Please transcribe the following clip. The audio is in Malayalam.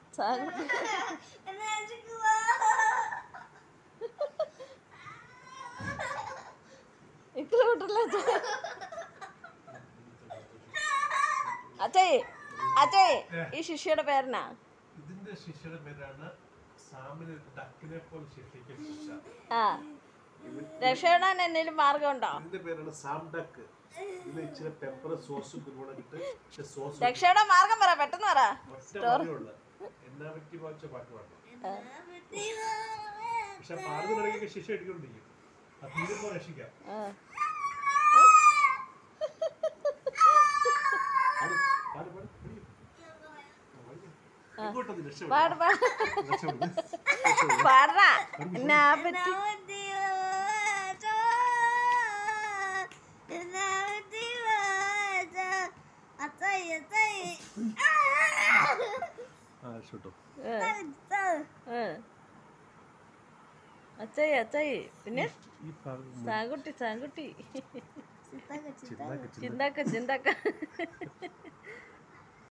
സാഗുട്ടി ഇക്കിളി വിട്ടല്ലേ അച്ഛേ അച്ഛേ ഈ ശിഷ്യയുടെ പേരെന്നാ ഇതിന്റെ ശിഷ്യയുടെ പേരാണ് സാമിന് ഡക്കിനെ പോലെ ശിക്ഷിക്കൽ ശിക്ഷ ആ രക്ഷപ്പെടാൻ എന്തെങ്കിലും മാർഗമുണ്ടോ ഇതിന്റെ പേരാണ് സാം ഡക്ക് ഇതിൽ ഇച്ചിരി പെപ്പർ സോസും കൂടെ ഇട്ട് സോസ് രക്ഷയുടെ മാർഗം പറ പെട്ടെന്ന് പറ ഒറ്റ പറയുള്ളൂ എന്നാ പറ്റി വായിച്ച പാട്ട് പാടണം പക്ഷെ പാടുന്നിടയ്ക്ക് ശിക്ഷ അടിക്കൊണ്ടിരിക്കും അത് തീരുമ്പോ രക്ഷിക്കാം ആ. പാട്, പാട്, പാട്, പഠിക്ക്. ആ, പഠിക്ക്. ഇങ്ങോട്ടൊന്ന് രക്ഷപ്പെട്. പാട് പാട് രക്ഷപ്പെട്. പാടറാ എന്നാ പറ്റി ആ, രക്ഷപ്പെട്ടോ. അച്ചായി അച്ചായി പിന്നെ ഈ ഭാഗം സാങ്കുട്ടി സാങ്കുട്ടി ചിന്താക്ക് ചിന്ത ചിന്താക്ക ചിന്താക്ക